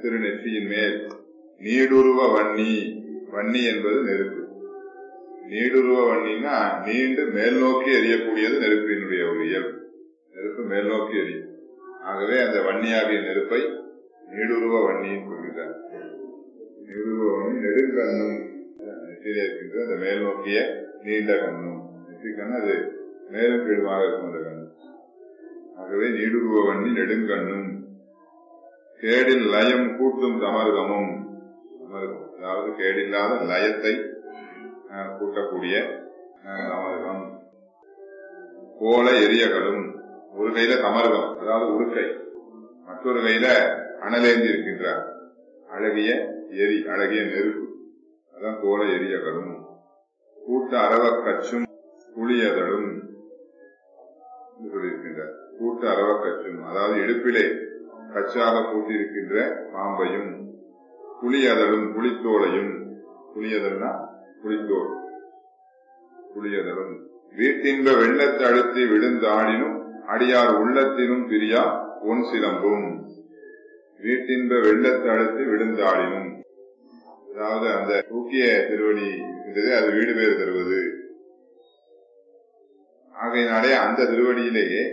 திருநெற்றியின் மேல் நீடுருவ வன்னி வன்னி என்பது நெருப்பு நீடுருவ வன்னின்னா நீண்டு மேல் நோக்கி எரியக்கூடியது நெருப்பினுடைய ஒரு இயல்பு நெருப்பு மேல் நோக்கி எரியும் ஆகவே அந்த வன்னியாகிய நெருப்பை நீடுருவ வன்னின்னு சொல்கிறார் நீடுருவ வன்னி நெடுங்கண்ணும் நெற்றியிலே இருக்கின்ற அந்த மேல் நோக்கிய நீண்ட கண்ணும் நெற்றி கண் அது மேலும் கீழுமாக இருக்கும் அந்த கண்ணு ஆகவே நீடுருவ வன்னி நெடுங்கண்ணும் கேடில் லயம் கூட்டும் தமர்கமும் தமர்கம் அதாவது கேடில்லாத லயத்தை அஹ், கூட்டக்கூடிய அஹ், தமர்கம் கோல எரியகளும் ஒரு கையில தமர்கம் அதாவது உடுக்கை மற்றொரு கையில அனலேந்தி இருக்கின்றார் அழகிய எரி அழகிய நெருப்பு அதான் கோல எரியகளும் கூட்ட அரவக் கச்சும் புளியதழும் என்று சொல்லியிருக்கின்றார் கூட்ட அரவக் கச்சும் அதாவது இடுப்பிலே கச்சாக பூட்டியிருக்கின்ற பாம்பையும் புளியதழும் புளித்தோலையும் புளியதல்னா புளித்தோல் புளியதழும் வீட்டின்ப வெள்ளத்தை அழுத்தி விழுந்தாடினும் அடியார் உள்ளத்தினும் பிரியா ஒன் சிலம்பும் வீட்டின்ப வெள்ளத்தை அழுத்தி விழுந்தாடினும் அதாவது அந்த தூக்கிய திருவடி இருக்கின்றது அது வீடு பேர் தருவது ஆகையினாலே அந்த திருவடியிலேயே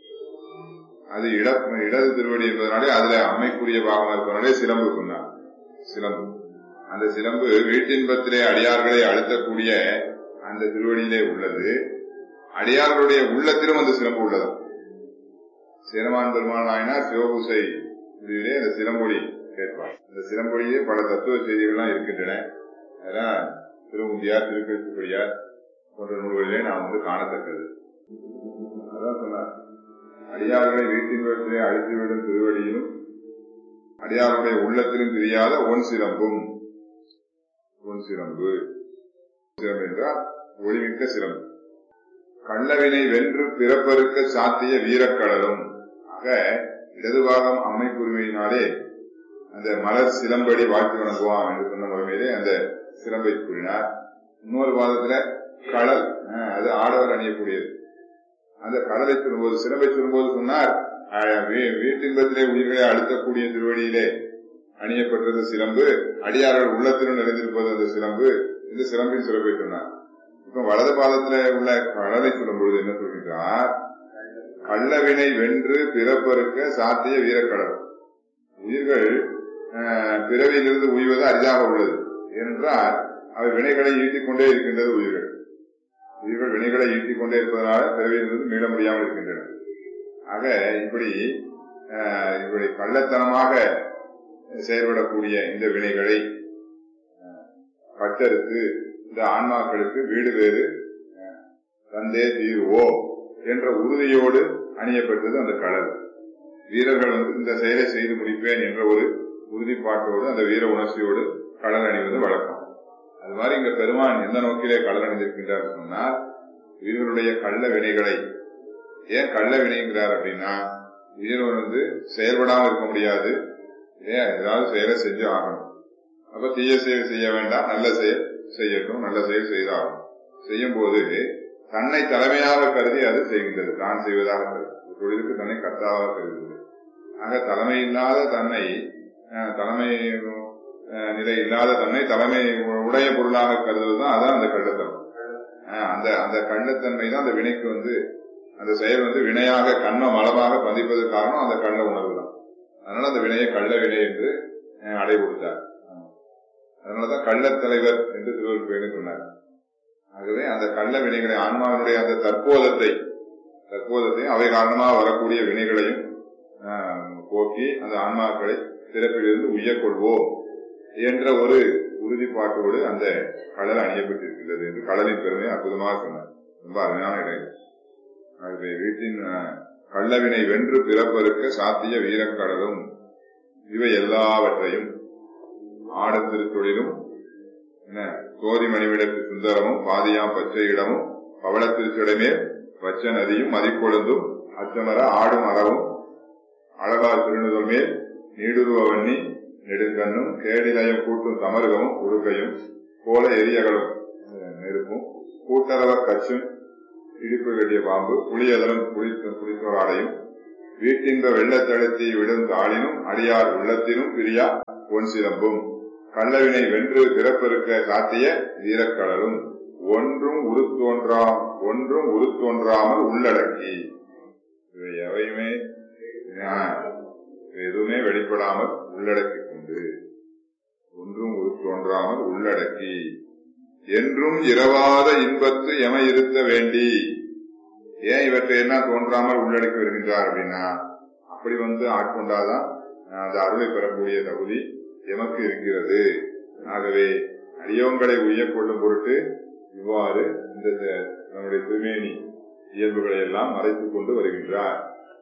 அது இட இடது திருவடி என்பதனாலே அதுல அம்மைக்குரிய பாகம் இருப்பதனாலே சிலம்பு சொன்னார் சிலம்பு அந்த சிலம்பு வீட்டின்பத்திலே அடியார்களை அழுத்தக்கூடிய அந்த திருவடியிலே உள்ளது அடியார்களுடைய உள்ளத்திலும் அந்த சிலம்பு உள்ளது சேரமான் பெருமான் நாயனார் சிவபூசை முடிவிலே அந்த சிலம்பொலி கேட்பார் அந்த சிலம்பொலியே பல தத்துவ செய்திகள்லாம் இருக்கின்றன அதெல்லாம் திருவுந்தியார் திருக்கழிச்சுப்படியார் போன்ற நூல்களிலே நாம் வந்து காணத்தக்கது அதான் சொன்னார் அடியார்களை வீட்டின் வீட்டிலே அழித்துவிடும் திருவடியிலும் அடியாருடைய உள்ளத்திலும் தெரியாத ஒன் சிலம்பும் ஒன் சிலம்பு சிலம்பு என்றால் ஒளிமிக்க சிலம்பு கள்ளவினை வென்று பிறப்பறுக்க சாத்திய வீரக்கடலும் ஆக இடதுபாகம் அம்மை குருவியினாலே அந்த மலர் சிலம்படி வாழ்த்து வணங்குவான் என்று சொன்ன முறைமையிலே அந்த சிலம்பை கூறினார் இன்னொரு பாதத்துல கடல் அஹ், அது ஆடவர் அணியக்கூடியது அந்த கடலை சொல்லும்போது சிலம்பை சொல்லும்போது சொன்னார் அஹ், வீ- வீட்டின்பத்திலே உயிர்களை அழுத்தக்கூடிய திருவடியிலே அணியப்பட்டது சிலம்பு அடியார்கள் உள்ளத்திலும் நிறைந்திருப்பது அந்த சிலம்பு இந்த சிலம்பின் சிறப்பை சொன்னார் இப்ப வலது பாதத்துல உள்ள கடலை சொல்லும்பொழுது என்ன சொல்கின்றார் கள்ளவினை வென்று பிறப்பறுக்க சாத்திய வீரக்கடல் உயிர்கள் அஹ், பிறவியிலிருந்து உய்வது அரிதாக உள்ளது ஏனென்றால் அவை வினைகளை ஈட்டிக் கொண்டே இருக்கின்றது உயிர்கள் உயிர்கள் வினைகளை ஈட்டிக் கொண்டே இருப்பதனால பிறவியிலிருந்து மீள முடியாமல் இருக்கின்றன ஆக இப்படி அஹ், இப்படி கள்ளத்தனமாக செயல்படக்கூடிய இந்த வினைகளை அஹ், பட்டறுத்து இந்த ஆன்மாக்களுக்கு வீடு வேறு அஹ், தந்தே தீருவோம் என்ற உறுதியோடு அணியப்பட்டது அந்த கடல் வீரர்கள் வந்து இந்த செயலை செய்து முடிப்பேன் என்ற ஒரு உறுதிப்பாட்டோடு அந்த வீர உணர்ச்சியோடு கடல் அணிவது வழக்கம் அது மாதிரி இங்க பெருமான் எந்த நோக்கிலே கடல் அணிந்திருக்கின்றார் சொன்னால் உயிர்களுடைய கள்ள வினைகளை ஏன் கள்ள வினைங்கிறார் அப்படின்னா உயிர் வந்து செயல்படாமல் இருக்க முடியாது ஏன் ஏதாவது செயலை செஞ்சு ஆகணும் அப்ப தீய செயல் செய்ய வேண்டாம் நல்ல செயல் செய்யட்டும் நல்ல செயல் செய்தாகணும் செய்யும் போது தன்னை தலைமையாக கருதி அது செய்கின்றது தான் செய்வதாக கருது ஒரு தொழிலுக்கு தன்னை கர்த்தாவாக கருதுகிறது ஆக தலைமை இல்லாத தன்னை அஹ், தலைமை அஹ், நிலை இல்லாத தன்னை தலைமை உடைய பொருளாக கருதுவதுதான் அதான் அந்த கள்ளத்தனம் அஹ், அந்த அந்த கள்ளத்தன்மை தான் அந்த வினைக்கு வந்து அந்த செயல் வந்து வினையாக கண்ண மலமாக பதிப்பதற்கு காரணம் அந்த கள்ள உணர்வு தான் அதனால அந்த வினையை கள்ள வினை என்று அஹ், அடை கொடுத்தார் அதனாலதான் கள்ளத் தலைவர் என்று திருவள்ளுவர் சொன்னார் ஆகவே அந்த கள்ள வினைகளை ஆன்மாவினுடைய அந்த தற்போதத்தை தற்போதத்தையும் அவை காரணமாக வரக்கூடிய வினைகளையும் ஆஹ், போக்கி அந்த ஆன்மாக்களை பிறப்பிலிருந்து உய்யக்கொள்வோம் என்ற ஒரு உறுதிப்பாட்டோடு அந்த கடல் அணியப்பட்டிருக்கின்றது என்று கடலின் பெருமை அற்புதமாக சொன்னார் ரொம்ப அருமையான இடம் ஆகவே வீட்டின் ஆஹ், கள்ளவினை வென்று பிறப்பறுக்க சாத்திய வீரக்கடலும் இவை எல்லாவற்றையும் ஆடும் திருத்தொழிலும் என்ன சோதி மணிவிடத்து சுந்தரமும் பாதியாம் பச்சை இடமும் பவளத்திருச்சடமே வச்ச நதியும் மதிக்கொழுந்தும் அச்சமர ஆடும் அறவும் அழகால் திருநுதல் மேல் நீடுருவ வன்னி நெடுங்கண்ணும் கேடிலயம் கூட்டும் தமருகமும் உடுக்கையும் கோல எரியகளும் அஹ், நெருப்பும் கூட்டளவ கச்சும் இடுப்பு கட்டிய பாம்பு புளியதலும் புளித்த புளித்தோர் ஆடையும் வீட்டின்ப வெள்ளத்தழுத்தி விடும் தாளினும் அடியார் உள்ளத்தினும் பிரியா பொன் சிலம்பும் கள்ளவினை வென்று பிறப்பெருக்க காத்திய வீரக்கடலும் ஒன்றும் உருத்தோன்றா ஒன்றும் உருத்தோன்றாமல் உள்ளடக்கி இவை எவையுமே ஆ, எதுவுமே வெளிப்படாமல் உள்ளடக்கி கொண்டு ஒன்றும் உருத்தோன்றாமல் உள்ளடக்கி என்றும் இரவாத இன்பத்து எம இருத்த வேண்டி ஏன் இவற்றை எல்லாம் தோன்றாமல் உள்ளடக்கி வருகின்றார் அப்படின்னா அப்படி வந்து ஆட்கொண்டாதான் அஹ், அந்த அருளை பெறக்கூடிய தகுதி எமக்கு இருக்கிறது ஆகவே அடியோங்களை உய்யக் கொள்ளும் பொருட்டு இவ்வாறு இந்த த- நம்முடைய திருமேனி இயல்புகளை எல்லாம் மறைத்துக் கொண்டு வருகின்றார்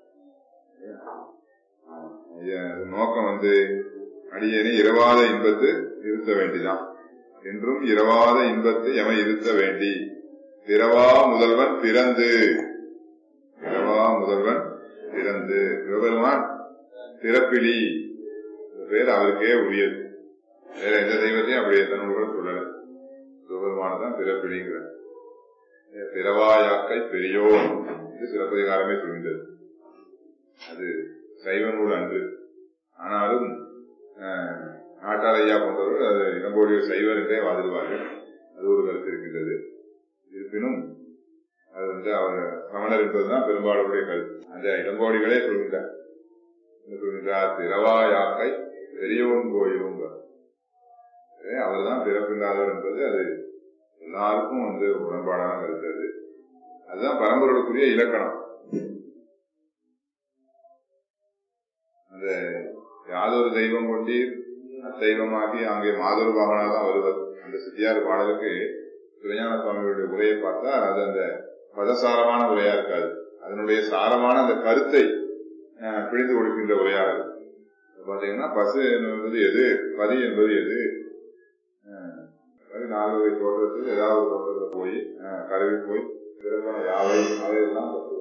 ஐயா, நோக்கம் வந்து அடியேனை இரவாத இன்பத்து இருத்த வேண்டிதான் என்றும் இரவாத இன்பத்து எமை இருத்த வேண்டி பிறவா முதல்வன் பிறந்து பிறவா முதல்வன் பிறந்து சிவபெருமான் பிறப்பிலி இந்த பேர் அவருக்கே உரியது வேற எந்த தெய்வத்தையும் அப்படி எந்த நூல்களும் சொல்லல சிவபெருமான தான் பிறப்பிலிங்கிறார் பிறவாயாக்கை பெரியோன் என்று சிலப்பதிகாரமே சொல்கின்றது அது சைவ நூல் அன்று ஆனாலும் அஹ், நாட்டார் ஐயா போன்றவர்கள் அது இளங்கோடிய சைவர் என்றே வாதிடுவார்கள் அது ஒரு கருத்து இருக்கின்றது இருப்பினும் அது வந்து அவர் சமணர் என்பதுதான் பெரும்பாலுடைய கருத்து அந்த இளங்கோடிகளே சொல்கின்றார் என்ன சொல்கின்றார் பிறவாயாக்கை பெரியோன் கோயிலும் அவர் தான் பிறப்பில்லாதவர் என்பது அது எல்லாருக்கும் வந்து உடன்பாடான கருத்து அது அதுதான் பரம்பரைக்குரிய இலக்கணம் அந்த யாதொரு தெய்வம் கொண்டீர் அத்தெய்வமாகி அங்கே மாதொரு பாகனா தான் வருவது அந்த சித்தியார் பாடலுக்கு சிவஞான சுவாமிகளுடைய உரையை பார்த்தா அது அந்த பதசாரமான உரையா இருக்காது அதனுடைய சாரமான அந்த கருத்தை அஹ், பிடித்து கொடுக்கின்ற உரையாக இருக்கும் இப்ப பாத்தீங்கன்னா பசு என்பது எது பதி என்பது எது அஹ், பதி நாலு வகை தோற்றத்தில் ஏதாவது ஒரு தோற்றத்தில் போய் அஹ், கருவி போய் பிறந்த யாவை அவையெல்லாம் பசு.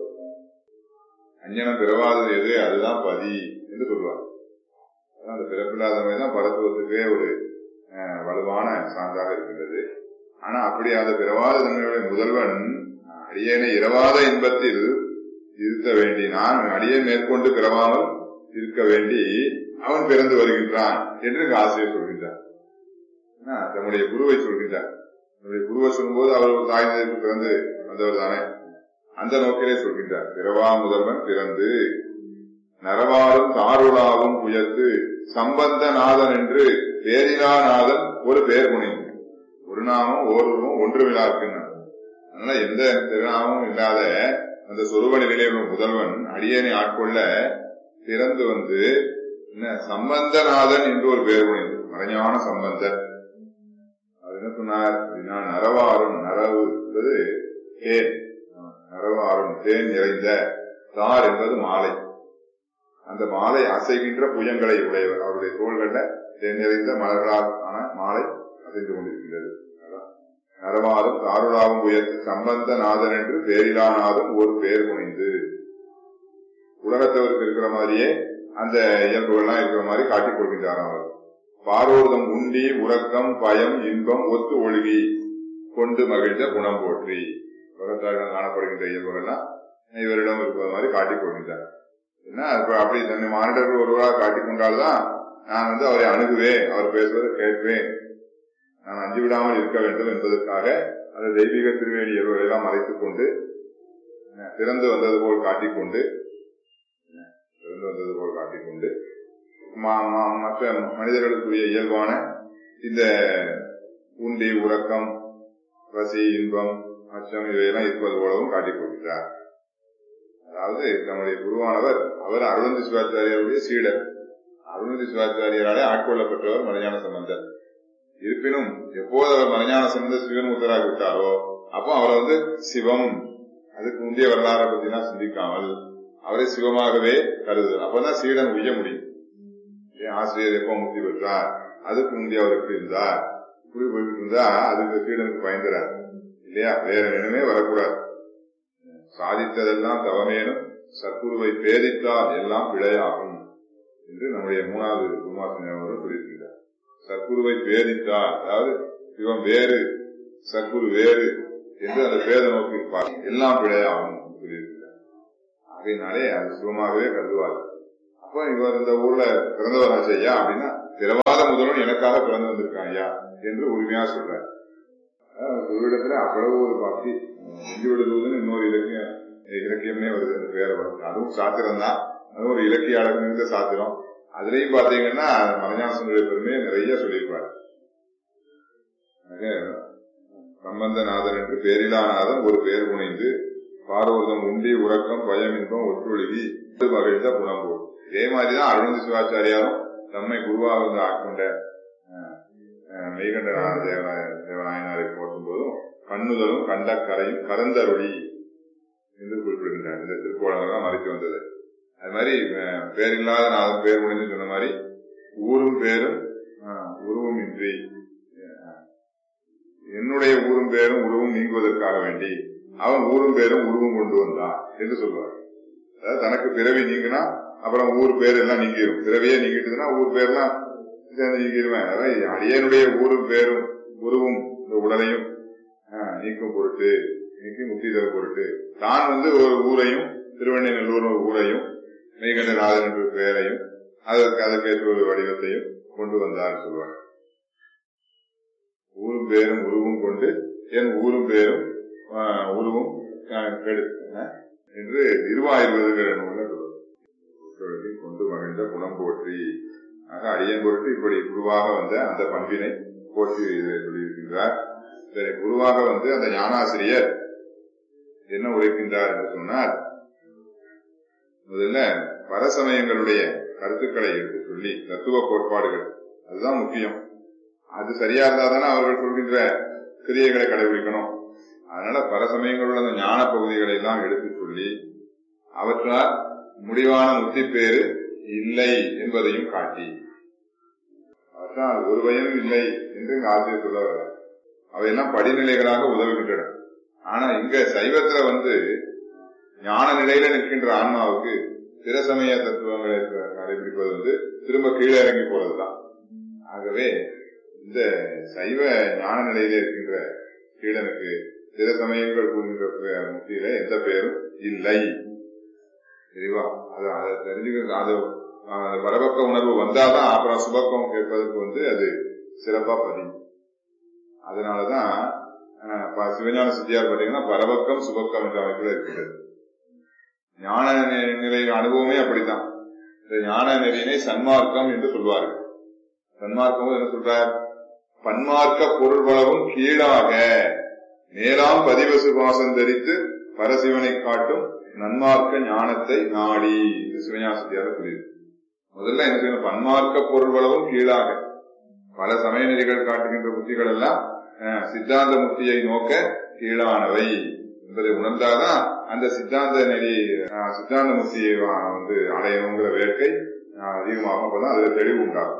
அஞ்ஞனம் பிறவாதது எது அதுதான் பதி என்று சொல்லுவார் அதான் அந்த பிறப்பில்லாதவை தான் பரத்துவத்துக்கே ஒரு அஹ், வலுவான சான்றாக இருக்கின்றது ஆனா அப்படி அந்த பிறவாத தன்மையுடைய முதல்வன் அடியேனை இரவாத இன்பத்தில் இருத்த வேண்டி நான் அடியே மேற்கொண்டு பிறவாமல் இருக்க வேண்டி அவன் பிறந்து வருகின்றான் என்று இங்கு ஆசிரியர் சொல்கின்றார் என்ன, தம்முடைய குருவை சொல்கின்றார் தன்னுடைய குருவை சொல்லும்போது அவர் ஒரு தாய் தந்தைக்கு பிறந்து வந்தவர் தானே அந்த நோக்கிலே சொல்கின்றார் பிறவா முதல்வன் பிறந்து நரவாரும் தாருளாவும் உயர்த்து சம்பந்த நாதன் என்று பேரிலா நாதன் ஒரு பெயர் புனைந்து ஒரு நாமம் ஓருவம் ஒன்று விழாக்குன்னு அதனால எந்த திருநாமமும் இல்லாத அந்த சொருப நிலையிலே உள்ள முதல்வன் அடியேனை ஆட்கொள்ள பிறந்து வந்து என்ன சம்பந்தநாதன் என்று ஒரு பெயர் புனைந்து மறைஞான சம்பந்தர் அது என்ன சொன்னார் அப்படின்னா நரவாரும் நரவு என்பது தேன் நரவாரும் தேன் நிறைந்த தார் என்பது மாலை அந்த மாலை அசைகின்ற புயங்களை உடையவர் அவருடைய தோள்கள்ல தேன் நிறைந்த மலர்களால் ஆன மாலை அசைந்து கொண்டிருக்கின்றது அதான். நரவாரும் தாருளாவும் உயர்த்து சம்பந்த நாதன் என்று பேரிலானாதும் ஒரு பெயர் புனைந்து உலகத்தவருக்கு இருக்கிற மாதிரியே அந்த இயல்புகள்லாம் இருக்கிற மாதிரி காட்டிக் கொள்கின்றார் அவர் பாரோர்தம் உண்டி உறக்கம் பயம் இன்பம் ஒத்து ஒழுகி கொண்டு மகிழ்ந்த குணம் போற்றி உலகத்தாரிடம் காணப்படுகின்ற இயல்புகள்லாம் இவரிடம் இருப்பது மாதிரி காட்டிக் கொள்கின்றார் என்ன அப்ப அப்படி தன்னை மானிடர்கள் ஒருவராக காட்டிக் கொண்டால்தான் நான் வந்து அவரை அணுகுவேன் அவர் பேசுவதை கேட்பேன் நான் அஞ்சு விடாமல் இருக்க வேண்டும் என்பதற்காக அந்த தெய்வீக திருவேணி இயல்புகளை எல்லாம் மறைத்துக் கொண்டு என்ன, பிறந்து வந்தது போல் காட்டிக்கொண்டு என்ன, பிறந்து வந்தது போல் காட்டிக்கொண்டு மா- மா- மற்ற மனிதர்களுக்குரிய இயல்பான இந்த உண்டி உறக்கம் பசி இன்பம் அச்சம் இவையெல்லாம் இருப்பது போலவும் காட்டிக் கொள்கிறார் அதாவது தம்முடைய குருவானவர் அவர் அருணந்தி சிவாச்சாரியருடைய சீடர் அருணந்தி சிவாச்சாரியராலே ஆட்கொள்ளப்பட்டவர் மலைஞான சம்பந்தர் இருப்பினும் எப்போது அவர் மலைஞான சம்பந்தர் சிவன்முத்தராகி விட்டாரோ அப்போ அவரை வந்து சிவம் அதுக்கு முந்தைய வரலாறை பத்திலாம் சிந்திக்காமல் அவரை சிவமாகவே கருதுதல் அப்பதான் சீடன் உய்ய முடியும் ஏன் ஆசிரியர் எப்போ முக்தி பெற்றார் அதுக்கு முந்தைய அவருக்கு இருந்தார் இப்படி போயிட்டு இருந்தா அதுக்கு சீடனுக்கு பயந்துறார் இல்லையா வேற நினைவே வரக்கூடாது சாதித்ததெல்லாம் தவமேனும் சத்குருவை பேதித்தால் எல்லாம் பிழையாகும் என்று நம்முடைய மூணாவது குருமாசன் அவர்கள் சொல்லியிருக்கிறார் சத்குருவை பேதித்தால் அதாவது சிவம் வேறு சத்குரு வேறு என்று அந்த பேத நோக்கி பார்க்க எல்லாம் பிழையாகும் என்று சொல்லியிருக்கிறார் அப்படின்னாலே அது சிவமாகவே கருதுவார் அப்ப இவர் இந்த ஊர்ல பிறந்தவராச்சு ஐயா அப்படின்னா பிறவாத முதலும் எனக்காக பிறந்து வந்திருக்கான் ஐயா என்று உரிமையா சொல்றார் குருவிடத்துல அவ்வளவு ஒரு பக்தி செஞ்சு விடுவதுன்னு இன்னொரு இலக்கியம் இலக்கியம்னே வருது அந்த பேரை வரும் அதுவும் சாத்திரம் தான் அதுவும் ஒரு இலக்கிய அழகு மிகுந்த சாத்திரம் அதுலயும் பாத்தீங்கன்னா மலைஞானசனுடைய பெருமையை நிறைய சொல்லியிருப்பார் சம்பந்தநாதன் என்று பேரிலாநாதன் ஒரு பேர் புனைந்து பாரோதம் உண்டி உறக்கம் பயம் இன்பம் ஒற்றொழுகி மகிழ்ந்த புனம்போ இதே மாதிரிதான் அருணந்தி சிவாச்சாரியாரும் தம்மை குருவாக வந்து ஆட்கொண்ட மெய்கண்ட தேவநாயனாரை போற்றும் போதும் கண்ணுதலும் கண்டக்கரையும் கரந்தருளி என்று குறிப்பிடுகின்றார் இந்த திருக்கோளங்கள்லாம் மறைத்து வந்தது அது மாதிரி பேரில்லாத நாதன் பேர் முடிந்து சொன்ன மாதிரி ஊரும் பேரும் உருவம் இன்றி என்னுடைய ஊரும் பேரும் உருவம் நீங்குவதற்காக வேண்டி அவன் ஊரும் பேரும் உருவம் கொண்டு வந்தான் என்று சொல்லுவார் அதாவது தனக்கு பிறவி நீங்கினா அப்புறம் ஊர் பேர் எல்லாம் நீங்கிடும் பிறவியே நீங்கிட்டுதுன்னா ஊர் பேர்லாம் நீங்கிடுவேன் அதாவது அடியனுடைய ஊரும் பேரும் உருவும் இந்த உடலையும் நீக்கும் பொருட்டு நீக்கி முக்தி தர பொருட்டு தான் வந்து ஒரு ஊரையும் திருவண்ணநல்லூர் ஒரு ஊரையும் மெய்கண்டநாதன் என்ற பெயரையும் அதற்கு அதற்கேற்ற ஒரு வடிவத்தையும் கொண்டு வந்தார் சொல்வார் ஊரும் பேரும் உருவும் கொண்டு என் ஊரும் பேரும் உருவும் கெடுத்தன என்று திருவாயுர்வேதுங்கிற நூல்ல சொல்லுவார் கொண்டு மகிழ்ந்த குணம் போற்றி ஆக அடியன் பொருட்டு இப்படி குருவாக வந்த அந்த பண்பினை போற்றி சொல்லியிருக்கின்றார் சரி குருவாக வந்து அந்த ஞானாசிரியர் என்ன உழைக்கின்றார் என்று சொன்னால் முதல்ல பரசமயங்களுடைய கருத்துக்களை எடுத்து சொல்லி தத்துவ கோட்பாடுகள் அதுதான் முக்கியம் அது சரியா இருந்தா தானே அவர்கள் சொல்கின்ற கிரியைகளை கடைபிடிக்கணும் அதனால பரசமயங்களுள்ள அந்த ஞான பகுதிகளை எல்லாம் எடுத்து சொல்லி அவற்றால் முடிவான முத்தி பேரு இல்லை என்பதையும் காட்டி அவற்றால் ஒரு பயனும் இல்லை என்று இங்க ஆசிரியர் சொல்ல வர்றார் அவையெல்லாம் படிநிலைகளாக உதவுகின்றன ஆனா இங்க சைவத்துல வந்து ஞான நிலையில நிற்கின்ற ஆன்மாவுக்கு பிற சமய தத்துவங்களை கடைபிடிப்பது வந்து திரும்ப கீழே இறங்கி போறதுதான் ஆகவே இந்த சைவ ஞான நிலையில இருக்கின்ற கீழனுக்கு பிற சமயங்கள் கூறுகின்ற முக்தியில எந்த பெயரும் இல்லை தெளிவா அது அதை தெரிஞ்சுக்கிறது அது அந்த பரபக்க உணர்வு வந்தாதான் அப்புறம் சுபக்கம் கேட்பதற்கு வந்து அது சிறப்பா பதியும் அதனாலதான் சிவஞான சித்தியார் பாத்தீங்கன்னா பரபக்கம் சுபக்கம் என்ற அமைப்புல இருக்கிறது ஞான நிலை அனுபவமே அப்படித்தான் இந்த ஞான நெறியினை சன்மார்க்கம் என்று சொல்வார்கள் சன்மார்க்கம் என்ன சொல்றார் பன்மார்க்க பொருள்வளவும் கீழாக மேலாம் பதிவசு பாசம் தரித்து பரசிவனை காட்டும் நன்மார்க்க ஞானத்தை நாடி இந்த சிவஞாசத்தியார சொல்லியிருக்கு முதல்ல என்ன செய்யணும் பன்மார்க்க பொருள்வளவும் கீழாக பல சமய நெறிகள் காட்டுகின்ற புத்திகள் எல்லாம் சித்தாந்த முக்தியை நோக்க கீழானவை என்பதை உணர்ந்தாதான் அந்த சித்தாந்த நெறி சித்தாந்த முக்தியை வந்து அடையணுங்கிற வேட்கை அதிகமாகும் அப்பதான் அதுல தெளிவு உண்டாகும்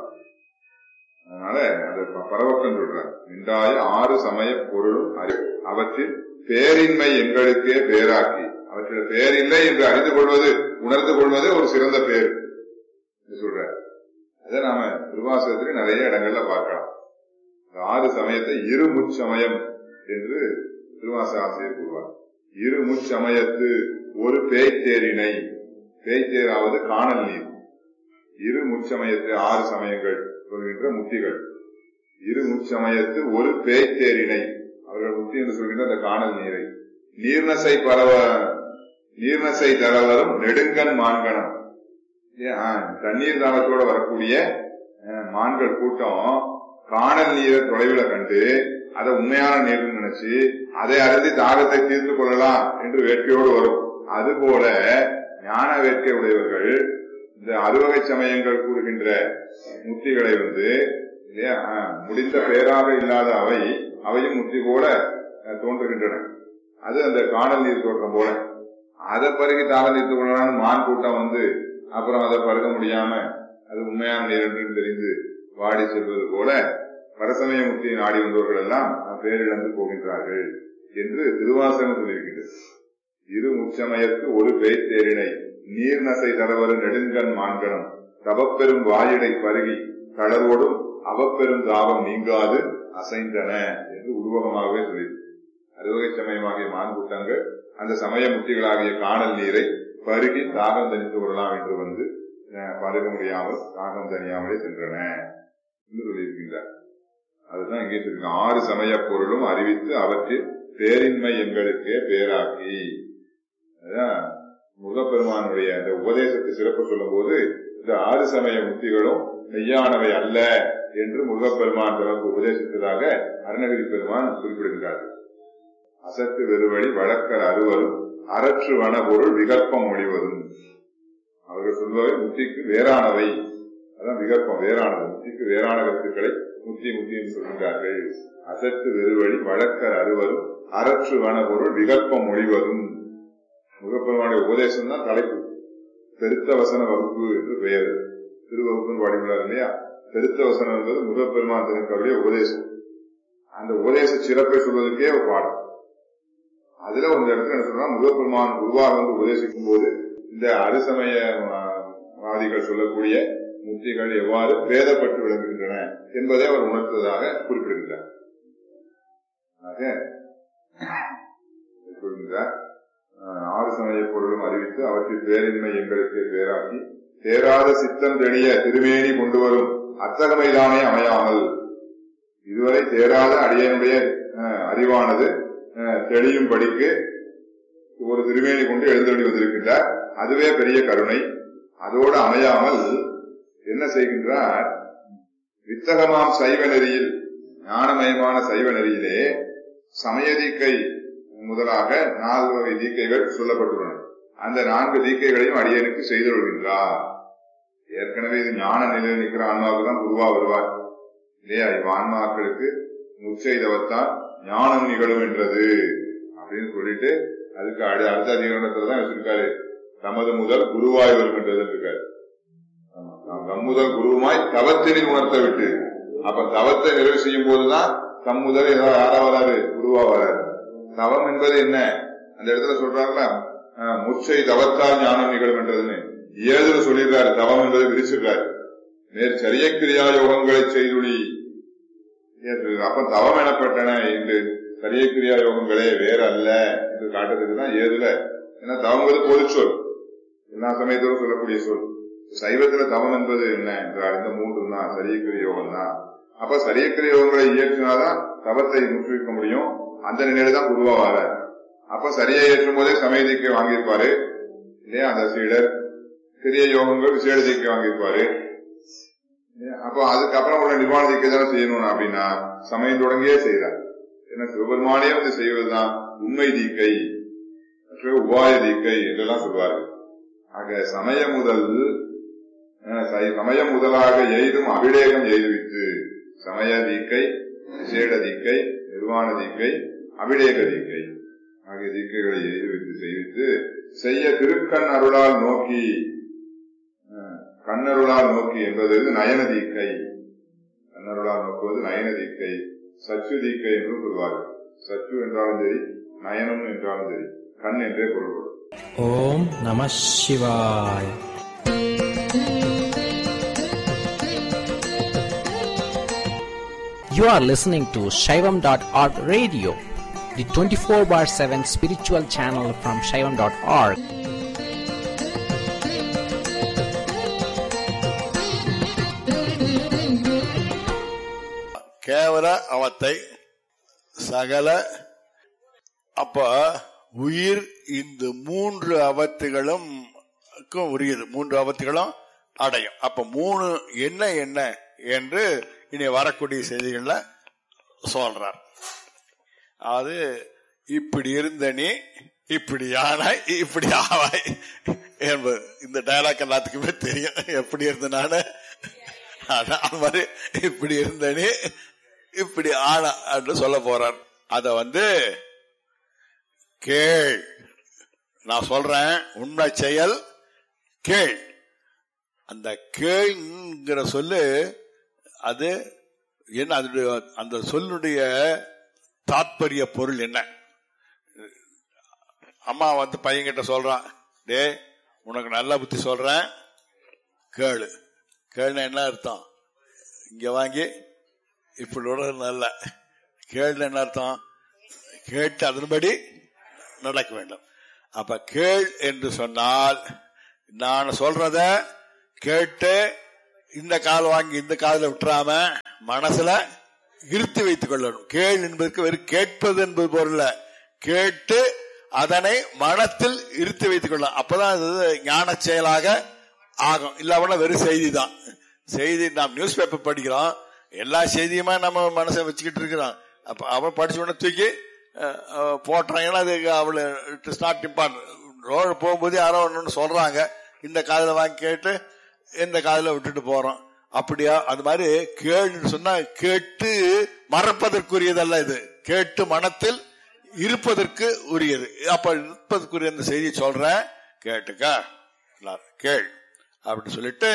அதனால அது பரவக்கம் சொல்றார் இன்றாய ஆறு சமய பொருளும் அறிவு அவற்றில் பேரின்மை எங்களுக்கே பேராக்கி அவற்றில் பேரில்லை என்று அறிந்து கொள்வது உணர்ந்து கொள்வதே ஒரு சிறந்த பேர் சொல்ற அதை நாம திருவாசகத்துல நிறைய இடங்கள்ல பார்க்கலாம் ஆறு சமயத்தை இரு முச்சமயம் என்று திருவாச ஆசிரியர் கூறுவார் இரு முச்சமயத்து ஒரு பேய்த்தேரினை பேய்த்தேராவது காணல் நீர் இரு முச்சமயத்து ஆறு சமயங்கள் சொல்கின்ற முக்திகள் இரு முச்சமயத்து ஒரு பேய்த்தேரினை அவர்கள் முக்தி என்று சொல்கின்ற அந்த காணல் நீரை நீர்நசை பரவ நீர்நசை தரவரும் நெடுங்கன் மான்கணம் தண்ணீர் தாகத்தோட வரக்கூடிய மான்கள் கூட்டம் காணல் நீரை தொலைவில் கண்டு அதை உண்மையான நீர்னு நினைச்சு அதை அருந்தி தாகத்தை தீர்த்து கொள்ளலாம் என்று வேட்கையோடு வரும் அதுபோல ஞான வேட்கை உடையவர்கள் இந்த அறுவகை சமயங்கள் கூறுகின்ற முக்திகளை வந்து இல்லையா முடிந்த பேராக இல்லாத அவை அவையும் முக்தி போல தோன்றுகின்றன அது அந்த காணல் நீர் தோற்றம் போல அதை பருகி தாகம் தீர்த்து கொள்ளலாம்னு மான் கூட்டம் வந்து அப்புறம் அதை பருக முடியாம அது உண்மையான நீர் என்று தெரிந்து வாடி செல்வது போல பரசமய முக்தியை நாடி வந்தவர்கள் எல்லாம் பேரிழந்து போகின்றார்கள் என்று திருவாசகம் சொல்லியிருக்கின்றது இரு முச்சமயத்து ஒரு பேய் தேரினை நீர் நசை தரவரு நெடுங்கன் மான்கணம் தவப்பெரும் வாயிடை பருகி தளர்வோடும் அவப்பெரும் தாபம் நீங்காது அசைந்தன என்று உருவகமாகவே சொல்லி அறுவகை சமயமாகிய மான்கூட்டங்கள் அந்த சமய முக்திகளாகிய காணல் நீரை பருகி தாகம் தணித்து கொள்ளலாம் என்று வந்து அஹ், பருக முடியாமல் தாகம் தணியாமலே சென்றன என்று சொல்லியிருக்கின்றார் அதுதான் இங்கே இருக்கு ஆறு சமய பொருளும் அறிவித்து அவற்றில் பேரின்மை எங்களுக்கே பேராக்கி அதான் முருகப்பெருமானுடைய அந்த உபதேசத்தை சிறப்பு சொல்லும் போது இந்த ஆறு சமய முக்திகளும் மெய்யானவை அல்ல என்று முருகப்பெருமான் தனக்கு உபதேசித்ததாக அருணகிரி பெருமான் குறிப்பிடுகிறார் அசத்து வெறுவழி வழக்கர் அறுவரும் அரற்று வன பொருள் விகற்பம் ஒழிவதும் அவர்கள் சொல்பவை முக்திக்கு வேறானவை அதான் விகற்பம் வேறானது முக்திக்கு வேறான கருத்துக்களை முக்தி முக்தி என்று சொல்கின்றார்கள் அசத்து வெறுவழி வழக்கர் அறுவரும் அரற்று வன பொருள் விகற்பம் ஒழிவதும் முகப்பெருமானுடைய உபதேசம் தான் தலைப்பு பெருத்த வசன வகுப்பு என்று பெயர் திருவகுப்புன்னு பாடியுள்ளார் இல்லையா பெருத்த வசனம் என்பது முகப்பெருமான் தனக்கருடைய உபதேசம் அந்த உபதேச சிறப்பை சொல்வதற்கே ஒரு பாடம் அதுல ஒரு இடத்துல என்ன சொல்றா முகப்பெருமான் குருவாக வந்து உபதேசிக்கும் போது இந்த அருசமய ஆஹ், வாதிகள் சொல்லக்கூடிய முக்திகள் எவ்வாறு பேதப்பட்டு விளங்குகின்றன என்பதை அவர் உணர்த்ததாக குறிப்பிடுகிறார் ஆக சொல்கின்றார் ஆஹ், ஆறு சமய பொருளும் அறிவித்து அவற்றில் பேரின்மை எங்களுக்கு பேராக்கி தேராத சித்தம் தெளிய திருமேனி கொண்டு வரும் அத்தகமைதானே அமையாமல் இதுவரை தேராத அடியனுடைய ஆஹ், அறிவானது ஆஹ், தெளியும் படிக்கு ஒரு திருமேனி கொண்டு எழுந்தருளி வந்திருக்கின்றார் அதுவே பெரிய கருணை அதோடு அமையாமல் என்ன செய்கின்றார் வித்தகமாம் சைவ நெறியில் ஞானமயமான சைவ நெறியிலே சமய தீக்கை முதலாக நாலு வகை தீக்கைகள் சொல்லப்பட்டுள்ளன அந்த நான்கு தீக்கைகளையும் அடியனுக்கு செய்தொழுகின்றார் ஏற்கனவே இது ஞான நிலையில் நிற்கிற ஆன்மாவுக்கு தான் குருவா வருவார் இல்லையா இவ் ஆன்மாக்களுக்கு முச்செய்தவத்தான் ஞானம் நிகழும் என்றது அப்படின்னு சொல்லிட்டு அதுக்கு அடு அடுத்த அதிகாரத்துல தான் வச்சிருக்காரு தமது முதல் குருவாய் வரும் என்றது இருக்காரு ஆமா. நாம் தம் முதல் குருவுமாய் தவத்தினை உணர்த்த விட்டு அப்ப தவத்தை நிறைவு செய்யும் போதுதான் தம் முதல் ஏதாவது யாரா வராரு குருவா வராரு தவம் என்பது என்ன அந்த இடத்துல சொல்றாங்களா அஹ், முச்சை தவத்தால் ஞானம் நிகழும் என்றதுன்னு ஏதுல சொல்லிடுறாரு தவம் என்பதை விரிச்சிடுறாரு நேர் சரிய கிரியா யோகங்களை செய்துளி என்று அப்ப தவம் எனப்பட்டன என்று சரிய கிரியா யோகங்களே வேற அல்ல என்று காட்டுறதுக்கு தான் ஏதுல ஏன்னா தவங்கிறது பொது சொல் எல்லா சமயத்தோடும் சொல்லக்கூடிய சொல் சைவத்துல தவம் என்பது என்ன என்றால் இந்த மூன்று தான் சரியக்கிரிய யோகம் தான் அப்ப சரியக்கிரிய யோகங்களை இயற்றினாதான் தவத்தை முற்றுவிக்க முடியும் அந்த நிலையில தான் குருவா வர அப்ப சரியை ஏற்றும் போதே சமயதிக்கை வாங்கியிருப்பாரு இல்லையா அந்த சீடர் சிறிய யோகங்கள் விசேட தீக்கை வாங்கியிருப்பாரு இல்லையா? அப்போ அதுக்கப்புறம் உள்ள நிர்வாண தீக்கை தானே செய்யணும் அப்படின்னா சமயம் தொடங்கியே செய்யறார் ஏன்னா சிவபெருமானே வந்து செய்வதுதான் உண்மை தீக்கை மற்ற உபாய தீக்கை என்றெல்லாம் சொல்வாரு ஆக சமய முதல் அஹ், சை- சமயம் முதலாக எய்தும் அபிடேகம் எய்துவித்து சமய தீக்கை விசேட தீக்கை நிர்வாண தீக்கை அபிடேக தீக்கை ஆகிய தீக்கைகளை எய்துவித்து செய்வித்து செய்ய திருக்கண் அருளால் நோக்கி அஹ், கண்ணருளால் நோக்கி என்பது நயன தீக்கை கண்ணருளால் நோக்குவது நயன தீக்கை சச்சு தீக்கை என்றும் சொல்வார்கள் சச்சு என்றாலும் சரி நயனம் என்றாலும் சரி கண் என்றே பொருள் வரும். ஓம் நம சிவாய் You are listening to Shaivam.org radio, the 24 bar 7 spiritual channel from Shaivam.org. கேவல அவத்தை சகல அப்ப உயிர் இந்த மூன்று அவத்துகளும் க்கும் உரியது மூன்று அவத்துகளும் அடையும் அப்ப மூணு என்ன என்ன என்று இனி வரக்கூடிய செய்திகள்ல சொல்றார் அது இப்படி இருந்த நீ இப்படி ஆனாய் இப்படி ஆவாய் என்பது இந்த டயலாக் எல்லாத்துக்குமே தெரியும் எப்படி இருந்த நானு ஆனா, அது மாதிரி இப்படி இருந்த நீ இப்படி ஆனா என்று சொல்ல போறார் அத வந்து கேள் நான் சொல்றேன் உண்மை செயல் கேள் அந்த கேள்ங்கிற சொல்லு அது என்ன அதனுடைய அந்த சொல்லுடைய தாத்பரிய பொருள் என்ன அம்மா வந்து பையன்கிட்ட சொல்றான் டே உனக்கு நல்ல புத்தி சொல்றேன் கேளு கேளுனா என்ன அர்த்தம் இங்க வாங்கி இப்படி விடுறது நல்ல கேளுனா என்ன அர்த்தம் கேட்டு அதன்படி நடக்க வேண்டும் அப்ப கேள் என்று சொன்னால் நான் சொல்றத கேட்டு இந்த கால் வாங்கி இந்த காதுல விட்டுறாம மனசுல இருத்தி வைத்துக் கொள்ளணும் கேள் என்பதற்கு வெறும் கேட்பது என்பது பொருள் கேட்டு அதனை மனத்தில் இருத்தி வைத்துக் கொள்ளலாம் அப்பதான் அது ஞான செயலாக ஆகும் இல்லாம வெறும் செய்தி தான் செய்தி நாம் நியூஸ் பேப்பர் படிக்கிறோம் எல்லா செய்தியுமா நம்ம மனசை வச்சுக்கிட்டு இருக்கிறோம் அப்ப அவன் படிச்ச உடனே தூக்கி அஹ், அஹ், போட்டுறான் ஏன்னா அது அவளு it is not important road போகும்போது யாரோ ஒன்று சொல்றாங்க இந்த காதுல வாங்கி கேட்டு இந்த காதுல விட்டுட்டு போறோம் அப்படியா அது மாதிரி கேள்னு சொன்னா கேட்டு மறப்பதற்குரியதல்ல இது கேட்டு மனத்தில் இருப்பதற்கு உரியது அப்ப இருப்பதற்குரிய அந்த செய்தி சொல்றேன் கேட்டுக்க எல்லாரும் கேள் அப்படின்னு சொல்லிட்டு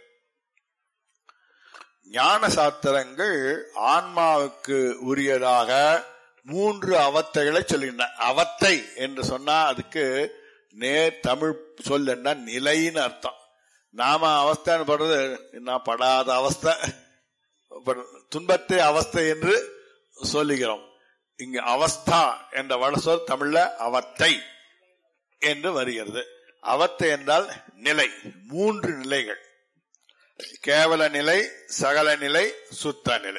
ஞான சாத்திரங்கள் ஆன்மாவுக்கு உரியதாக மூன்று அவத்தைகளை சொல்கின்றன அவத்தை என்று சொன்னா அதுக்கு நேர் தமிழ் சொல் என்ன நிலைன்னு அர்த்தம் நாம அவஸ்தைன்னு படுறது என்ன படாத அவஸ்தை பட் துன்பத்தை அவஸ்தை என்று சொல்லுகிறோம் இங்கு அவஸ்தா என்ற வடசொல் தமிழ்ல அவத்தை என்று வருகிறது அவத்தை என்றால் நிலை மூன்று நிலைகள் கேவல நிலை சகல நிலை சுத்த நிலை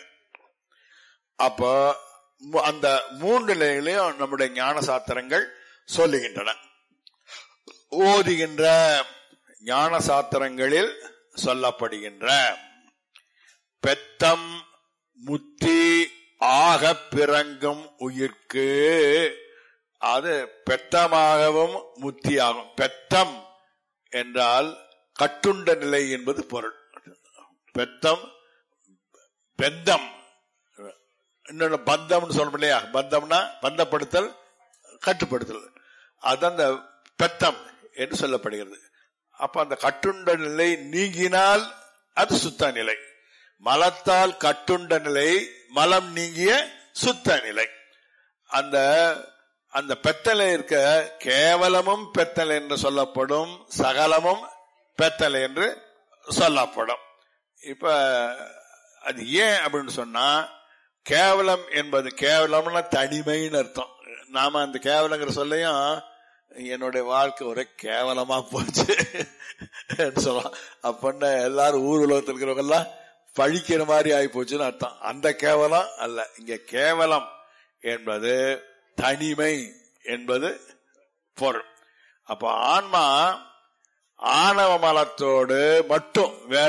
அப்போ மு- அந்த மூன்று நிலைகளையும் நம்முடைய ஞான சாத்திரங்கள் சொல்லுகின்றன ஓதுகின்ற ஞான சாத்திரங்களில் சொல்லப்படுகின்ற பெத்தம் முத்தி ஆக பிறங்கும் உயிர்க்கு அது பெத்தமாகவும் முத்தியாகும் பெத்தம் என்றால் கட்டுண்ட நிலை என்பது பொருள் பெத்தம் பெந்தம் இன்னொன்னு பந்தம்னு சொல்லணும் இல்லையா பந்தம்னா பந்தப்படுத்தல் கட்டுப்படுத்தல் அது அந்த பெத்தம் என்று சொல்லப்படுகிறது அப்ப அந்த கட்டுண்ட நிலை நீங்கினால் அது சுத்த நிலை மலத்தால் கட்டுண்ட நிலை மலம் நீங்கிய சுத்த நிலை அந்த அந்த பெத்தலை இருக்க கேவலமும் பெத்தல் என்று சொல்லப்படும் சகலமும் பெத்தல் என்று சொல்லப்படும் இப்ப அது ஏன் அப்படின்னு சொன்னா கேவலம் என்பது கேவலம்னா தனிமைன்னு அர்த்தம் நாம அந்த கேவலங்கிற சொல்லையும் என்னுடைய வாழ்க்கை ஒரே கேவலமா போச்சு சொல்லலாம் அப்படின்னா எல்லாரும் ஊர் உலகத்தில் இருக்கிறவங்க எல்லாம் பழிக்கிற மாதிரி ஆகி போச்சுன்னு அர்த்தம் அந்த கேவலம் அல்ல இங்க கேவலம் என்பது தனிமை என்பது பொருள் அப்ப ஆன்மா ஆணவ மலத்தோடு மட்டும் வேற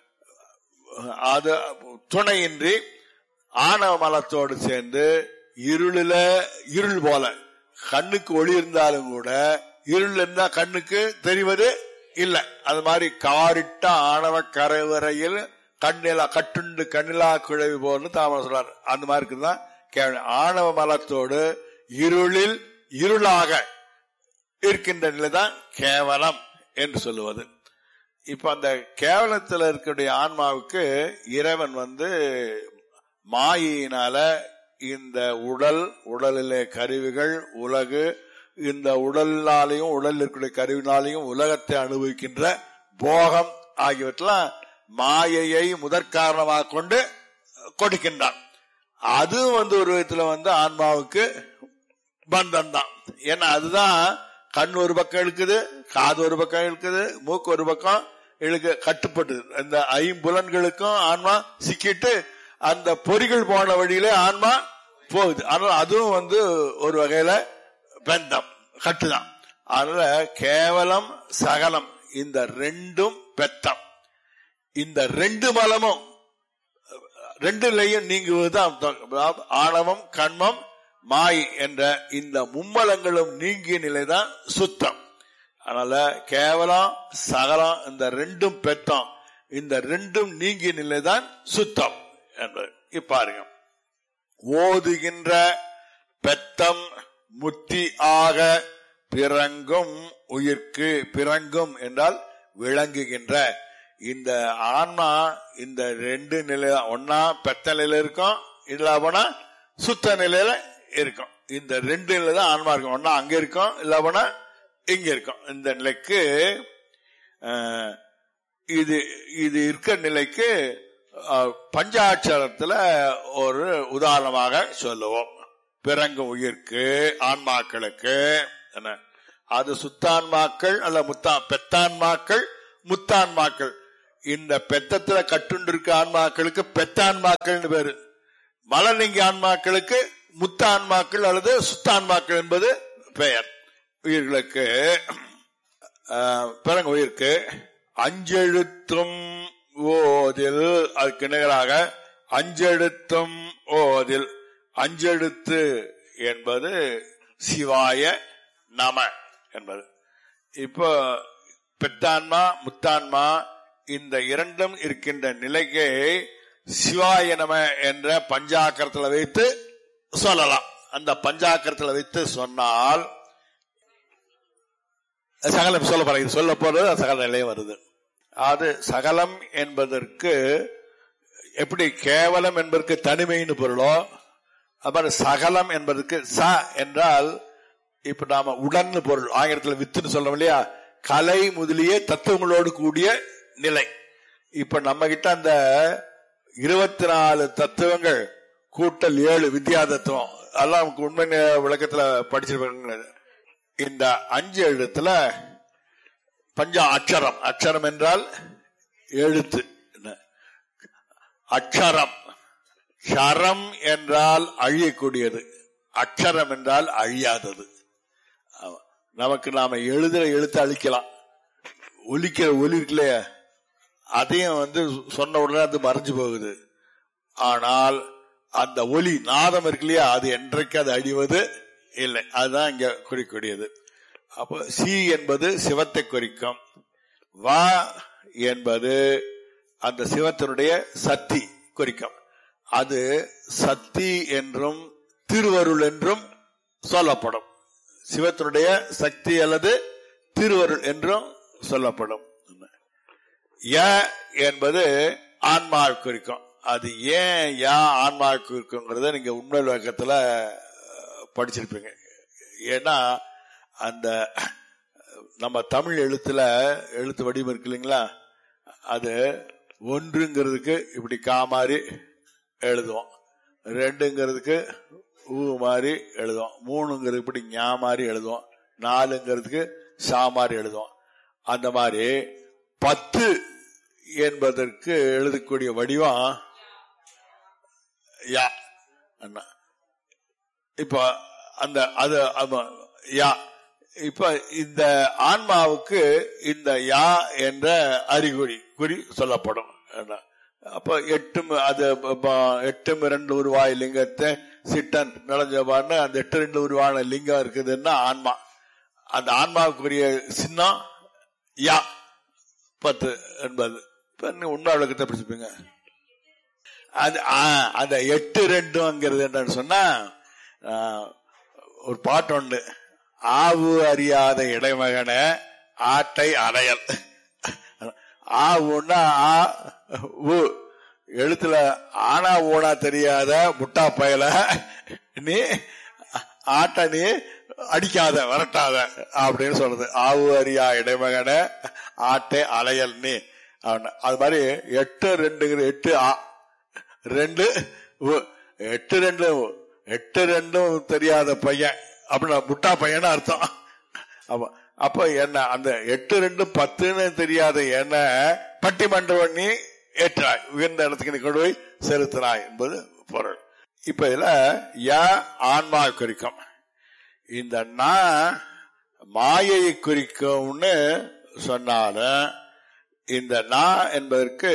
அது துணையின்றி ஆணவ மலத்தோடு சேர்ந்து இருளில இருள் போல கண்ணுக்கு ஒளி இருந்தாலும் கூட இருள் இருந்தா கண்ணுக்கு தெரிவது இல்லை அது மாதிரி காரிட்ட ஆணவ கரைவரையில் கண்ணிலா கட்டுண்டு கண்ணிலா குழவி போன்னு தாமரை சொல்றாரு அந்த மாதிரி இருக்குதான் கேவலம் ஆணவ மலத்தோடு இருளில் இருளாக இருக்கின்ற நிலைதான் கேவலம் என்று சொல்லுவது இப்ப அந்த கேவலத்தில் இருக்கக்கூடிய ஆன்மாவுக்கு இறைவன் வந்து மாயினால இந்த உடல் உடலிலே கருவிகள் உலகு இந்த உடலினாலையும் உடலில் இருக்கக்கூடிய கருவினாலையும் உலகத்தை அனுபவிக்கின்ற போகம் ஆகியவற்றெல்லாம் மாயையை முதற்காரணமாக கொண்டு கொடுக்கின்றான் அது வந்து ஒரு விதத்துல வந்து ஆன்மாவுக்கு பந்தம் தான் ஏன்னா அதுதான் கண் ஒரு பக்கம் இழுக்குது காது ஒரு பக்கம் இழுக்குது மூக்கு ஒரு பக்கம் இழுக்கு கட்டுப்பட்டு இந்த ஐம்புலன்களுக்கும் ஆன்மா சிக்கிட்டு அந்த பொறிகள் போன வழியிலே ஆன்மா போகுது ஆனால் அதுவும் வந்து ஒரு வகையில பந்தம் கட்டுதான் அதனால கேவலம் சகலம் இந்த ரெண்டும் பெத்தம் இந்த ரெண்டு மலமும் ரெண்டுலையும் நீங்குவதுதான் அர்த்தம். ஆணவம் கண்மம் மாய் என்ற இந்த மும்மலங்களும் நீங்கிய நிலைதான் சுத்தம் அதனால கேவலம் சகலம் இந்த ரெண்டும் பெத்தம் இந்த ரெண்டும் நீங்கிய நிலைதான் சுத்தம் என்பது இப்ப பாருங்க ஓதுகின்ற பெத்தம் முத்தி ஆக பிறங்கும் உயிர்க்கு பிறங்கும் என்றால் விளங்குகின்ற இந்த ஆன்மா இந்த ரெண்டு நிலை ஒன்னா பெத்த நிலையில இருக்கும் இல்ல போனா சுத்த நிலையில இருக்கும் இந்த ரெண்டு நிலை தான் ஆன்மா இருக்கும் ஒன்னா அங்க இருக்கும் இல்ல போனா இங்க இருக்கும் இந்த நிலைக்கு அஹ், இது இது இருக்க நிலைக்கு அஹ், பஞ்சாட்சரத்துல ஒரு உதாரணமாக சொல்லுவோம் பிறங்கு உயிர்க்கு ஆன்மாக்களுக்கு என்ன அது சுத்தான்மாக்கள் அல்ல முத்தா பெத்தான்மாக்கள் முத்தான்மாக்கள் இந்த பெத்தத்துல கட்டுண்டிருக்க ஆன்மாக்களுக்கு பெத்தான்மாக்கள்னு பேரு மலர்லிங்க ஆன்மாக்களுக்கு முத்த ஆன்மாக்கள் அல்லது சுத்தான்மாக்கள் என்பது பெயர் உயிர்களுக்கு ஆஹ், பிறகு உயிருக்கு அஞ்செழுத்தும் ஓதில் அதுக்கு நிகராக அஞ்செழுத்தும் ஓதில் அஞ்செழுத்து என்பது சிவாய நம என்பது இப்போ பெத்தான்மா முத்தான்மா இந்த இரண்டும் இருக்கின்ற நிலைக்கு சிவாய நம என்ற பஞ்சாக்கரத்தில் வைத்து சொல்லலாம் அந்த பஞ்சாக்கரத்தில் வைத்து சொன்னால் சகலம் சொல்ல போற இது சொல்ல போறது அது சகல நிலையம் வருது அது சகலம் என்பதற்கு எப்படி கேவலம் என்பதற்கு தனிமைன்னு பொருளோ அப்புறம் சகலம் என்பதற்கு ச என்றால் இப்ப நாம உடன்னு பொருள் ஆங்கிலத்தில் வித்துன்னு சொல்றோம் இல்லையா கலை முதலிய தத்துவங்களோடு கூடிய நிலை இப்ப நம்ம கிட்ட அந்த இருபத்தி நாலு தத்துவங்கள் கூட்டல் ஏழு வித்யா தத்துவம் அதெல்லாம் நமக்கு உண்மை நே- விளக்கத்துல படிச்சிருப்பாங்க இந்த அஞ்சு எழுத்துல பஞ்ச அக்ஷரம் அக்ஷரம் என்றால் எழுத்து என்ன? அக்ஷரம் ஷரம் என்றால் அழியக்கூடியது அக்ஷரம் என்றால் அழியாதது ஆமா. நமக்கு நாம எழுதுற எழுத்து அழிக்கலாம் ஒலிக்கிற ஒலி இருக்குல்லையா அதையும் வந்து சொன்ன உடனே அது மறைஞ்சு போகுது ஆனால் அந்த ஒலி நாதம் இருக்கு இல்லையா அது என்றைக்கு அது அழிவது இல்லை அதுதான் இங்க குறிக்கூடியது அப்போ சி என்பது சிவத்தை குறிக்கும் வா என்பது அந்த சிவத்தினுடைய சக்தி குறிக்கும் அது சக்தி என்றும் திருவருள் என்றும் சொல்லப்படும் சிவத்தினுடைய சக்தி அல்லது திருவருள் என்றும் சொல்லப்படும் ய என்பது ஆன்மாவை குறிக்கும் அது ஏன் யா ஆன்மாவை குறிக்குங்கிறத நீங்க உண்மை விளக்கத்துல அஹ், படிச்சிருப்பீங்க ஏன்னா அந்த நம்ம தமிழ் எழுத்துல எழுத்து வடிவம் இருக்கு இல்லைங்களா அது ஒன்றுங்கிறதுக்கு இப்படி கா மாதிரி எழுதுவோம் ரெண்டுங்கிறதுக்கு ஊ மாதிரி எழுதுவோம் மூணுங்கிறதுக்கு இப்படி ஞா மாதிரி எழுதுவோம் நாலுங்கிறதுக்கு சா மாதிரி எழுதுவோம் அந்த மாதிரி பத்து என்பதற்கு எழுதக்கூடிய வடிவம் யா அண்ணா இப்ப அந்த அது ஆமா, யா இப்ப இந்த ஆன்மாவுக்கு இந்த யா என்ற அறிகுறி குறி சொல்லப்படும் என்ன? அப்ப எட்டும் அது ப- எட்டும் இரண்டு உருவாய் லிங்கத்தை சிட்டன் நிலஞ்சபான்னு அந்த எட்டு ரெண்டு உருவான லிங்கம் இருக்குதுன்னா ஆன்மா அந்த ஆன்மாவுக்குரிய சின்னம் யா பத்து என்பது இப்ப இன்னும் உண்மை விளக்கத்தை பிடிச்சிப்பீங்க அது ஆ, அந்த எட்டு ரெண்டுங்கிறது என்னன்னு சொன்னா ஆ, ஒரு பாட்டு உண்டு ஆவு அறியாத இடைமகன ஆட்டை அடையல் ஆவுன்னா ஆ உ எழுத்துல ஆனா ஊனா தெரியாத முட்டா பயல நீ ஆட்ட நீ அடிக்காத வரட்டாத அப்படின்னு சொல்றது ஆவு அறியா இடைமகன ஆட்டை அலையல் நீ அவன. அது மாதிரி எட்டு ரெண்டுங்கிற எட்டு ஆ ரெண்டு உ. எட்டு ரெண்டு உ. எட்டு ரெண்டும் தெரியாத பையன் அப்படின்னா முட்டா பையன் அர்த்தம் அப்ப அப்ப என்ன அந்த எட்டு ரெண்டு பத்துன்னு தெரியாத என்ன பட்டிமன்றம் பண்ணி ஏற்றாய் உயர்ந்த இடத்துக்கு நீ கொண்டு போய் செலுத்தினாய் என்பது பொருள் இப்ப இதுல யா ஆன்மா குறிக்கும் இந்த நா மாயையை குறிக்கும்னு சொன்னாலும் இந்த நா என்பதற்கு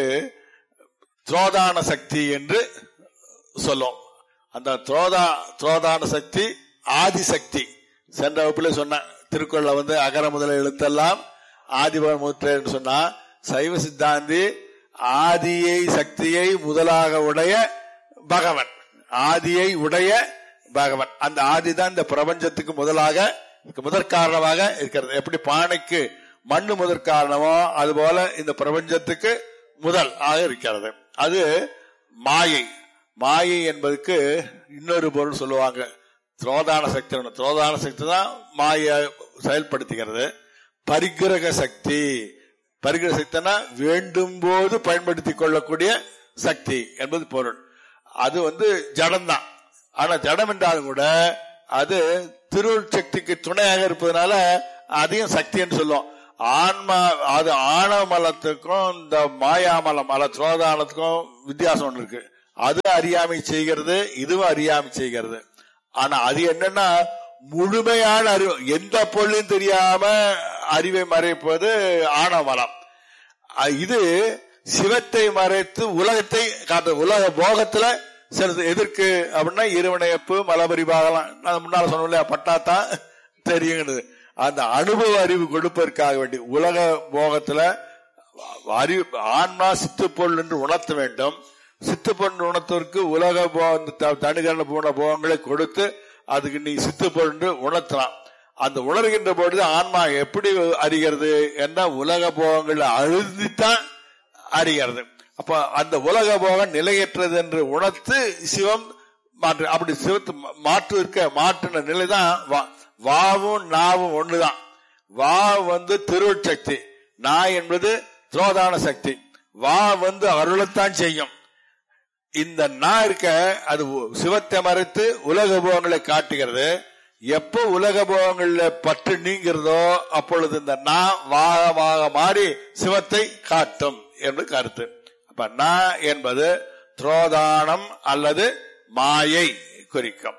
துரோதான சக்தி என்று சொல்லும் அந்த துரோதா துரோதான சக்தி ஆதிசக்தி சென்ற வகுப்புல சொன்ன திருக்குறள்ல வந்து அகர முதல எழுத்தெல்லாம் ஆதிபவன் முத்திரன்னு சொன்னா சைவ சித்தாந்தி ஆதியை சக்தியை முதலாக உடைய பகவன் ஆதியை உடைய பகவன் அந்த ஆதிதான் இந்த பிரபஞ்சத்துக்கு முதலாக முதற் காரணமாக இருக்கிறது எப்படி பானைக்கு மண்ணு முதற் காரணமோ அதுபோல இந்த பிரபஞ்சத்துக்கு முதல் ஆக இருக்கிறது அது மாயை மாயை என்பதுக்கு இன்னொரு பொருள் சொல்லுவாங்க துரோதான சக்தி ஒண்ணு. துரோதான சக்தி தான் மாயை செயல்படுத்துகிறது பரிகிரக சக்தி பரிகிரக சக்தினா வேண்டும் போது பயன்படுத்திக் கொள்ளக்கூடிய சக்தி என்பது பொருள் அது வந்து ஜடம்தான் ஆனா ஜடம் என்றாலும் கூட அது திருள் சக்திக்கு துணையாக இருப்பதனால அதையும் சக்தின்னு சொல்லுவோம் ஆன்மா அது ஆணவமலத்துக்கும் இந்த மாயாமலம் அல்ல துரோதானத்துக்கும் வித்தியாசம் ஒன்று இருக்கு அது அறியாமை செய்கிறது இதுவும் அறியாமை செய்கிறது ஆனா அது என்னன்னா முழுமையான அறிவு எந்த பொருளும் தெரியாம அறிவை மறைப்பது ஆணவமலம் அஹ் இது சிவத்தை மறைத்து உலகத்தை காட்டு உலக போகத்துல சிலது எதற்கு அப்படின்னா இருவனையப்பு மலபரிபாகலாம் நான் முன்னால சொன்னோம் இல்லையா பட்டாத்தான் தெரியுங்கிறது அந்த அனுபவ அறிவு கொடுப்பதற்காக வேண்டி உலக போகத்துல அறிவு ஆன்மா சித்துப்பொருள் என்று உணர்த்த வேண்டும் சித்துப்பொருள் உணர்த்தவருக்கு உலக தனிகரண போன போகங்களை கொடுத்து அதுக்கு நீ சித்துப்பொருள் என்று உணர்த்தலாம் அந்த உணர்கின்ற பொழுது ஆன்மா எப்படி அறிகிறது என்ன உலக போகங்களை அழுந்தித்தான் அறிகிறது அப்ப அந்த உலக போகம் நிலையற்றது என்று உணர்த்து சிவம் மாற்று அப்படி சிவத்து மாற்று இருக்க மாற்றின நிலைதான் வா- வாவும் நாவும் ஒண்ணுதான் வா வந்து திருவுட்சக்தி நா என்பது துரோதான சக்தி வா வந்து அருளத்தான் செய்யும் இந்த நா இருக்க அது உ- சிவத்தை மறைத்து உலக போகங்களை காட்டுகிறது எப்போ உலக போகங்கள்ல பற்று நீங்கிறதோ அப்பொழுது இந்த நா வாக வாக மாறி சிவத்தை காட்டும் என்று கருத்து அப்ப நா என்பது துரோதானம் அல்லது மாயை குறிக்கும்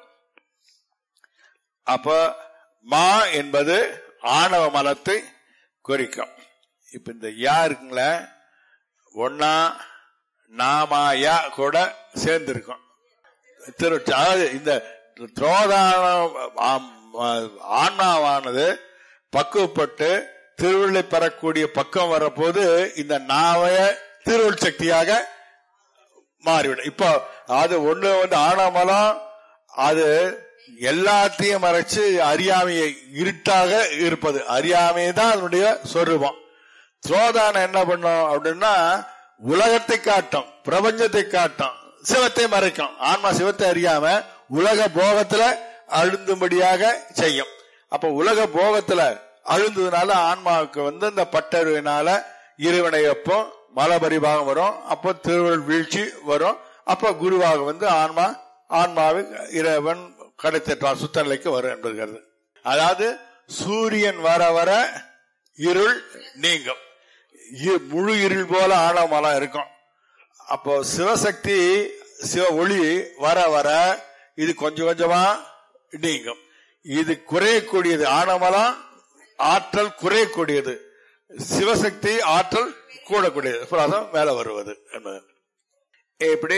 அப்ப மா என்பது ஆணவ மலத்தை குறிக்கும் இப்ப இந்த யா இருக்குங்களே ஒன்னா நாமாயா கூட சேர்ந்திருக்கும் திரு அதாவது இந்த துரோதான ஆம், ஆன்மாவானது பக்குவப்பட்டு திருவிழை பெறக்கூடிய பக்கம் வரப்போது இந்த நாவைய திருவள் சக்தியாக மாறிவிடும் இப்போ அது ஒண்ணு வந்து ஆணவமலம் அது எல்லாத்தையும் மறைச்சு அறியாமையை இருட்டாக இருப்பது அறியாமை தான் அதனுடைய சொரூபம் துரோதானம் என்ன பண்ணும் அப்படின்னா உலகத்தை காட்டும் பிரபஞ்சத்தை காட்டும் சிவத்தை மறைக்கும் ஆன்மா சிவத்தை அறியாம உலக போகத்துல அழுந்தும்படியாக செய்யும் அப்ப உலக போகத்துல அழுந்ததுனால ஆன்மாவுக்கு வந்து இந்த பட்டறிவினால இறைவனையப்போ மலபரிபாகம் வரும் அப்போ திருவள் வீழ்ச்சி வரும் அப்ப குருவாக வந்து ஆன்மா ஆன்மாவை இறைவன் கடைத்தேற்றான் சுத்தநிலைக்கு வரும் என்பது அதாவது சூரியன் வர வர இருள் நீங்கும் இ- முழு இருள் போல ஆழமலம் இருக்கும் அப்போ சிவசக்தி சிவ ஒளி வர வர இது கொஞ்சம் கொஞ்சமா நீங்கும் இது குறையக்கூடியது ஆணவமலம் ஆற்றல் குறையக்கூடியது சிவசக்தி ஆற்றல் கூடக்கூடியது அப்புறம் மேல வருவது என்பது இப்படி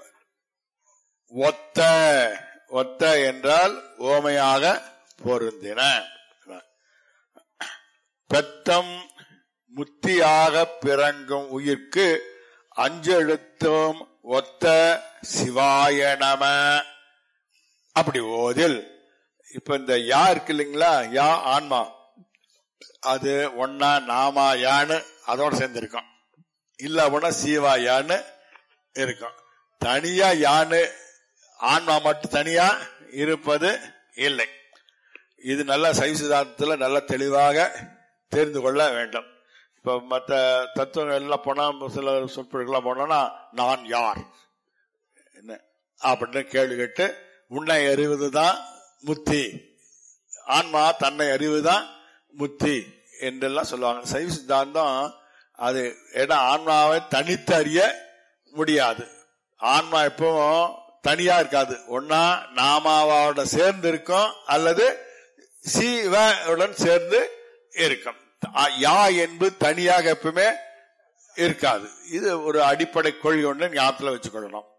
ஒத்த ஒத்த என்றால் ஓமையாக பொருந்தின பெத்தம் முத்தியாக பிறங்கும் உயிர்க்கு அஞ்செழுத்தும் ஒத்த சிவாய நம அப்படி ஓதில் இப்ப இந்த யா இருக்கு இல்லைங்களா யா ஆன்மா அது ஒன்னா நாமா யான்னு அதோட சேர்ந்திருக்கும் இல்ல அப்படின்னா சீவா யான்னு இருக்கும் தனியா யான்னு ஆன்மா மட்டும் தனியா இருப்பது இல்லை இது நல்ல சைவ சித்தாந்தத்துல நல்ல தெளிவாக தெரிந்து கொள்ள வேண்டும் இப்ப மற்ற தத்துவங்கள் எல்லாம் போனா சில சொற்பொழிவுகள்லாம் போனோம்னா நான் யார் என்ன அப்படின்னு கேள்வி கேட்டு உன்னை அறிவதுதான் முத்தி ஆன்மா தன்னை அறிவுதான் முத்தி என்றெல்லாம் சொல்லுவாங்க சைவ சித்தாந்தம் அது ஏன்னா ஆன்மாவை தனித்து அறிய முடியாது ஆன்மா எப்பவும் தனியா இருக்காது ஒன்னா நாமாவோட சேர்ந்து இருக்கும் அல்லது சிவனுடன் சேர்ந்து இருக்கும் ஆ- யா என்பது தனியாக எப்பவுமே இருக்காது இது ஒரு அடிப்படை கொள்கை ஒன்று ஞாபகத்தில் வச்சுக்கொள்ளணும்